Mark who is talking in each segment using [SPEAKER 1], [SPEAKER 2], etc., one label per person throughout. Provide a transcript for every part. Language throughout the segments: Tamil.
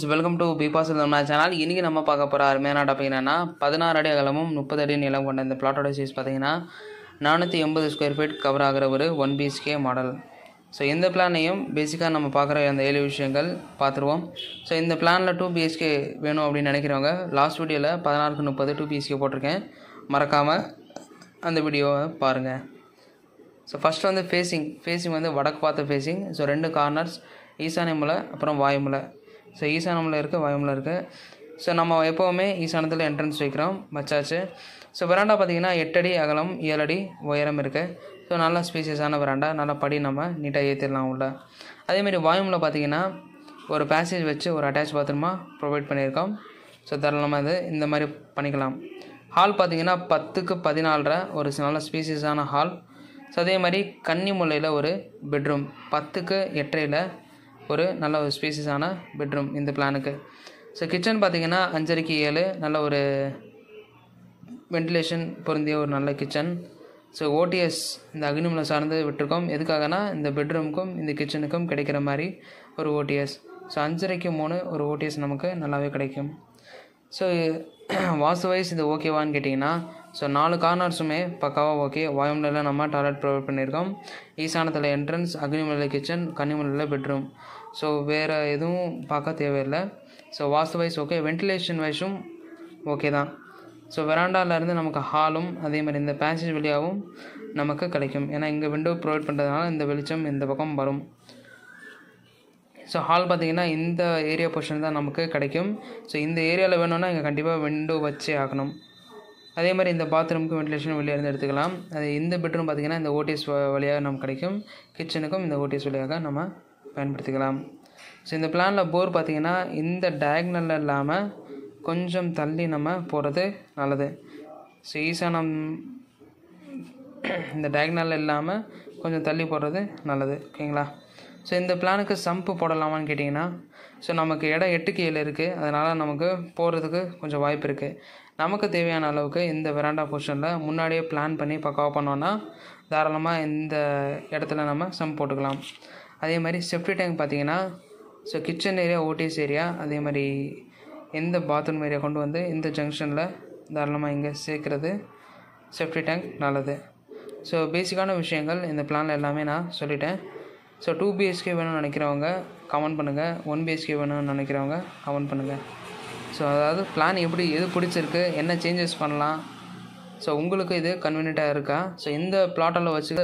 [SPEAKER 1] ஃப்ரெண்ட்ஸ் வெல்கம் டு பிபாஸ் நம்ம சேனல் இன்றைக்கி நம்ம பார்க்க போகிற அருமையான டாபிக் என்னென்னா பதினாறு அடி அகலமும் முப்பது அடி நீளம் கொண்ட இந்த பிளாட்டோட சைஸ் பார்த்தீங்கன்னா நானூற்றி எண்பது ஸ்கொயர் ஃபீட் கவர் ஆகிற ஒரு ஒன் பிஹெச்கே மாடல் ஸோ இந்த பிளானையும் பேசிக்காக நம்ம பார்க்குற அந்த ஏழு விஷயங்கள் பார்த்துருவோம் ஸோ இந்த பிளானில் டூ பிஹெச்கே வேணும் அப்படின்னு நினைக்கிறவங்க லாஸ்ட் வீடியோவில் பதினாறுக்கு முப்பது டூ பிஹெச்கே போட்டிருக்கேன் மறக்காமல் அந்த வீடியோவை பாருங்கள் ஸோ ஃபஸ்ட் வந்து ஃபேஸிங் ஃபேஸிங் வந்து வடக்கு பார்த்த ஃபேஸிங் ஸோ ரெண்டு கார்னர்ஸ் ஈசானிய முலை அப்புறம் வாயுமுலை ஸோ ஈசான முலை இருக்குது வாயுமுலை இருக்குது ஸோ நம்ம எப்போவுமே ஈசானத்தில் என்ட்ரன்ஸ் வைக்கிறோம் வச்சாச்சு ஸோ வெராண்டா பார்த்தீங்கன்னா எட்டடி அகலம் ஏழு அடி உயரம் இருக்குது ஸோ நல்ல ஸ்பீசியஸான வெராண்டா நல்லா படி நம்ம நீட்டாக ஏற்றிடலாம் உள்ள அதேமாரி வாயுமுலை பார்த்தீங்கன்னா ஒரு பேசேஜ் வச்சு ஒரு அட்டாச் பாத்ரூமாக ப்ரொவைட் பண்ணியிருக்கோம் ஸோ தாராளமாக இது இந்த மாதிரி பண்ணிக்கலாம் ஹால் பார்த்தீங்கன்னா பத்துக்கு பதினாலரை ஒரு நல்ல ஸ்பீசியஸான ஹால் ஸோ அதே மாதிரி கன்னி முல்லையில் ஒரு பெட்ரூம் பத்துக்கு எட்டரையில் ஒரு நல்ல ஒரு ஸ்பேசியஸான பெட்ரூம் இந்த பிளானுக்கு ஸோ கிச்சன் பார்த்தீங்கன்னா அஞ்சரைக்கு ஏழு நல்ல ஒரு வென்டிலேஷன் பொருந்திய ஒரு நல்ல கிச்சன் ஸோ ஓடிஎஸ் இந்த அக்னிமலை சார்ந்து விட்டுருக்கோம் எதுக்காகனா இந்த பெட்ரூமுக்கும் இந்த கிச்சனுக்கும் கிடைக்கிற மாதிரி ஒரு ஓடிஎஸ் ஸோ அஞ்சரைக்கு மூணு ஒரு ஓடிஎஸ் நமக்கு நல்லாவே கிடைக்கும் ஸோ வாஸ்து வைஸ் இது ஓகேவான்னு கேட்டிங்கன்னா ஸோ நாலு கார்னர்ஸுமே பக்காவாக ஓகே வாயுமலையில் நம்ம டாய்லெட் ப்ரொவைட் பண்ணியிருக்கோம் ஈசானத்தில் என்ட்ரன்ஸ் அக்னிமலையில் கிச்சன் கன்னிமலையில் பெட்ரூம் ஸோ வேறு எதுவும் பார்க்க தேவையில்லை so vastu wise okay ventilation வைஸும் ஓகே தான் ஸோ வெராண்டாவிலேருந்து நமக்கு ஹாலும் அதே மாதிரி இந்த பேசேஜ் வழியாகவும் நமக்கு கிடைக்கும் ஏன்னா இங்கே விண்டோ ப்ரொவைட் பண்ணுறதுனால இந்த வெளிச்சம் இந்த பக்கம் வரும் ஸோ ஹால் பார்த்தீங்கன்னா இந்த ஏரியா பொசிஷன் தான் நமக்கு கிடைக்கும் ஸோ இந்த ஏரியாவில் வேணும்னா இங்கே கண்டிப்பாக விண்டோ வச்சே ஆகணும் அதே மாதிரி இந்த பாத்ரூமுக்கு வென்டிலேஷன் வெளியே இருந்து எடுத்துக்கலாம் அது இந்த பெட்ரூம் பார்த்திங்கன்னா இந்த ஓடிஎஸ் வழியாக நமக்கு கிடைக்கும் கிச்சனுக்கும் இந்த ஓடிஎஸ் வழியாக நம்ம பயன்படுத்திக்கலாம் ஸோ இந்த பிளானில் போர் பார்த்திங்கன்னா இந்த டயக்னலில் இல்லாமல் கொஞ்சம் தள்ளி நம்ம போகிறது நல்லது ஸோ ஈசானம் இந்த டயக்னல் இல்லாமல் கொஞ்சம் தள்ளி போடுறது நல்லது ஓகேங்களா ஸோ இந்த பிளானுக்கு சம்பு போடலாமான்னு கேட்டிங்கன்னா ஸோ நமக்கு இடம் எட்டுக்கு ஏழு இருக்குது அதனால் நமக்கு போகிறதுக்கு கொஞ்சம் வாய்ப்பு இருக்குது நமக்கு தேவையான அளவுக்கு இந்த வெராண்டா போர்ஷனில் முன்னாடியே பிளான் பண்ணி பக்காவாக பண்ணோன்னா தாராளமாக இந்த இடத்துல நம்ம சம்ப் போட்டுக்கலாம் அதே மாதிரி செஃப்டி டேங்க் பார்த்தீங்கன்னா so kitchen area OTS area அதே மாதிரி எந்த பாத்ரூம் ஏரியா கொண்டு வந்து இந்த ஜங்ஷனில் தாராளமாக இங்கே சேர்க்குறது செஃப்டி டேங்க் நல்லது ஸோ பேசிக்கான விஷயங்கள் இந்த பிளானில் எல்லாமே நான் சொல்லிட்டேன் ஸோ டூ பிஹெச்கே வேணும்னு நினைக்கிறவங்க கமெண்ட் பண்ணுங்கள் ஒன் பிஹெச்கே வேணும்னு நினைக்கிறவங்க கமெண்ட் பண்ணுங்கள் ஸோ அதாவது பிளான் எப்படி எது பிடிச்சிருக்கு என்ன சேஞ்சஸ் பண்ணலாம் ஸோ உங்களுக்கு இது கன்வீனியண்ட்டாக இருக்கா ஸோ இந்த பிளாட்டில் வச்சு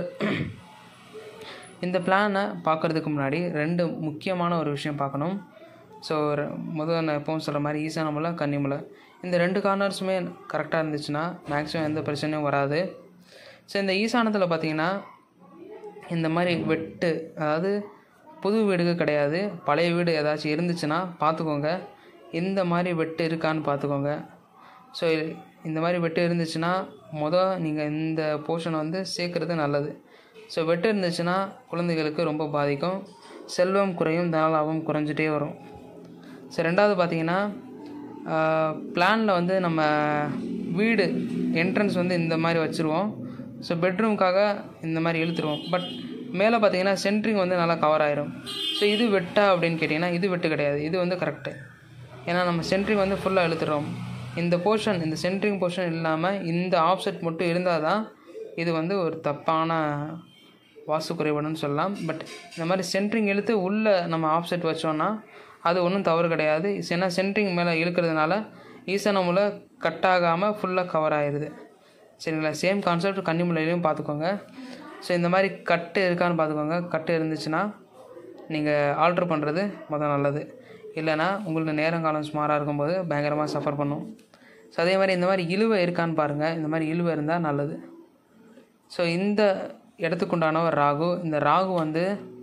[SPEAKER 1] இந்த பிளானை பார்க்குறதுக்கு முன்னாடி ரெண்டு முக்கியமான ஒரு விஷயம் பார்க்கணும் ஸோ முதல் நான் எப்பவும் சொல்கிற மாதிரி ஈசானமலை கன்னிமலை இந்த ரெண்டு கார்னர்ஸுமே கரெக்டாக இருந்துச்சுன்னா மேக்ஸிமம் எந்த பிரச்சனையும் வராது ஸோ இந்த ஈசானத்தில் பார்த்தீங்கன்னா இந்த மாதிரி வெட்டு அதாவது புது வீடுக்கு கிடையாது பழைய வீடு ஏதாச்சும் இருந்துச்சுன்னா பார்த்துக்கோங்க இந்த மாதிரி வெட்டு இருக்கான்னு பார்த்துக்கோங்க ஸோ இந்த மாதிரி வெட்டு இருந்துச்சுன்னா மொதல் நீங்கள் இந்த போர்ஷனை வந்து சேர்க்குறது நல்லது ஸோ வெட்டு இருந்துச்சுன்னா குழந்தைகளுக்கு ரொம்ப பாதிக்கும் செல்வம் குறையும் தனலாபம் குறைஞ்சிட்டே வரும் ஸோ ரெண்டாவது பார்த்தீங்கன்னா பிளானில் வந்து நம்ம வீடு என்ட்ரன்ஸ் வந்து இந்த மாதிரி வச்சுருவோம் ஸோ பெட்ரூம்க்காக இந்த மாதிரி இழுத்துருவோம் பட் மேலே பார்த்தீங்கன்னா சென்ட்ரிங் வந்து நல்லா கவர் ஆயிரும் ஸோ இது வெட்டா அப்படின்னு கேட்டிங்கன்னா இது வெட்டு கிடையாது இது வந்து கரெக்டு ஏன்னா நம்ம சென்ட்ரிங் வந்து ஃபுல்லாக இழுத்துறோம் இந்த போர்ஷன் இந்த சென்ட்ரிங் போர்ஷன் இல்லாமல் இந்த ஆப்செட் மட்டும் இருந்தால் தான் இது வந்து ஒரு தப்பான வாசு குறைபாடுன்னு சொல்லலாம் பட் இந்த மாதிரி சென்ட்ரிங் இழுத்து உள்ளே நம்ம ஆப்செட் வச்சோன்னா அது ஒன்றும் தவறு கிடையாது ஏன்னா சென்ட்ரிங் மேலே இழுக்கிறதுனால ஈசனமுல கட் ஆகாமல் ஃபுல்லாக கவர் ஆயிடுது சரிங்களா சேம் கான்செப்ட் கன்னிமுலையிலையும் பார்த்துக்கோங்க ஸோ இந்த மாதிரி கட்டு இருக்கான்னு பார்த்துக்கோங்க கட்டு இருந்துச்சுன்னா நீங்கள் ஆல்ட்ரு பண்ணுறது மொதல் நல்லது இல்லைனா உங்களுக்கு நேரங்காலம் சுமாராக இருக்கும்போது பயங்கரமாக சஃபர் பண்ணும் ஸோ அதே மாதிரி இந்த மாதிரி இழுவை இருக்கான்னு பாருங்கள் இந்த மாதிரி இழுவை இருந்தால் நல்லது ஸோ இந்த இடத்துக்குண்டான ஒரு ராகு இந்த ராகு வந்து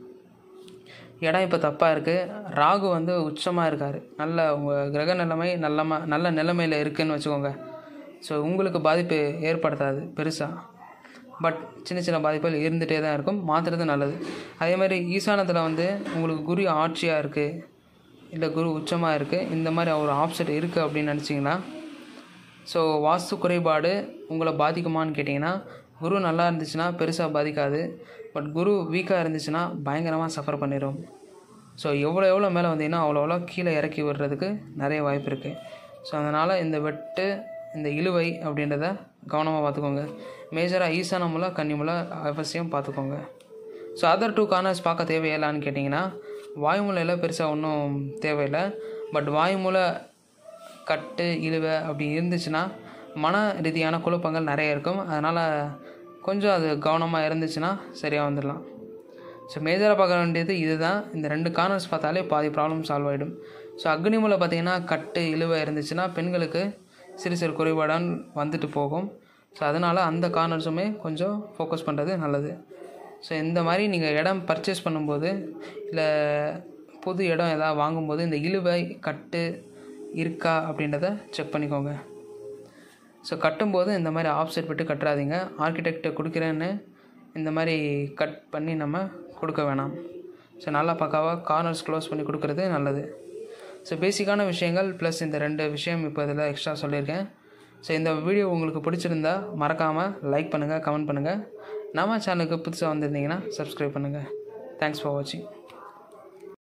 [SPEAKER 1] இடம் இப்போ தப்பாக இருக்குது ராகு வந்து உச்சமாக இருக்கார் நல்ல உங்கள் கிரக நிலைமை நல்லமா நல்ல நிலைமையில் இருக்குதுன்னு வச்சுக்கோங்க ஸோ உங்களுக்கு பாதிப்பு ஏற்படுத்தாது பெருசாக பட் சின்ன சின்ன பாதிப்புகள் இருந்துகிட்டே தான் இருக்கும் மாற்றுறது நல்லது அதே மாதிரி ஈசானத்தில் வந்து உங்களுக்கு குரு ஆட்சியாக இருக்குது இல்லை குரு உச்சமாக இருக்குது இந்த மாதிரி ஒரு ஆப்செட் இருக்குது அப்படின்னு நினச்சிங்கன்னா ஸோ வாஸ்து குறைபாடு உங்களை பாதிக்குமான்னு கேட்டிங்கன்னா குரு நல்லா இருந்துச்சுன்னா பெருசாக பாதிக்காது பட் குரு வீக்காக இருந்துச்சுன்னா பயங்கரமாக சஃபர் பண்ணிடும் ஸோ எவ்வளோ எவ்வளோ மேலே வந்தீங்கன்னா அவ்வளோ அவ்வளோ கீழே இறக்கி விடுறதுக்கு நிறைய வாய்ப்பு இருக்குது ஸோ அதனால் இந்த வெட்டு இந்த இழுவை அப்படின்றத கவனமாக பார்த்துக்கோங்க மேஜராக ஈசான முலை கன்னி முலை அவசியம் பார்த்துக்கோங்க ஸோ அதர் டூ கார்னர்ஸ் பார்க்க தேவையில்லான்னு கேட்டிங்கன்னா வாயுமூலையில் பெருசாக ஒன்றும் தேவையில்லை பட் வாயுமூலை கட்டு இழுவை அப்படி இருந்துச்சுன்னா மன ரீதியான குழப்பங்கள் நிறைய இருக்கும் அதனால் கொஞ்சம் அது கவனமாக இருந்துச்சுன்னா சரியாக வந்துடலாம் ஸோ மேஜராக பார்க்க வேண்டியது இதுதான் இந்த ரெண்டு கார்னர்ஸ் பார்த்தாலே பாதி ப்ராப்ளம் சால்வ் ஆகிடும் ஸோ அக்னிமூலை பார்த்தீங்கன்னா கட்டு இழுவை இருந்துச்சுன்னா பெண்களுக்கு சிறு சிறு குறைபாடான் வந்துட்டு போகும் ஸோ அதனால் அந்த கார்னர்ஸுமே கொஞ்சம் ஃபோக்கஸ் பண்ணுறது நல்லது ஸோ இந்த மாதிரி நீங்கள் இடம் பர்ச்சேஸ் பண்ணும்போது இல்லை புது இடம் எதாவது வாங்கும்போது இந்த இழுவை கட்டு இருக்கா அப்படின்றத செக் பண்ணிக்கோங்க ஸோ கட்டும்போது இந்த மாதிரி ஆஃப் சைட் விட்டு கட்டுறாதீங்க ஆர்கிடெக்ட்டை கொடுக்குறேன்னு இந்த மாதிரி கட் பண்ணி நம்ம கொடுக்க வேணாம் ஸோ நல்லா பக்காவாக கார்னர்ஸ் க்ளோஸ் பண்ணி கொடுக்குறது நல்லது ஸோ பேசிக்கான விஷயங்கள் ப்ளஸ் இந்த ரெண்டு விஷயம் இப்போ இதில் எக்ஸ்ட்ரா சொல்லியிருக்கேன் ஸோ இந்த வீடியோ உங்களுக்கு பிடிச்சிருந்தா மறக்காமல் லைக் பண்ணுங்கள் கமெண்ட் பண்ணுங்கள் நம்ம சேனலுக்கு புதுசாக வந்திருந்தீங்கன்னா சப்ஸ்கிரைப் பண்ணுங்கள் தேங்க்ஸ் ஃபார் வாட்சிங்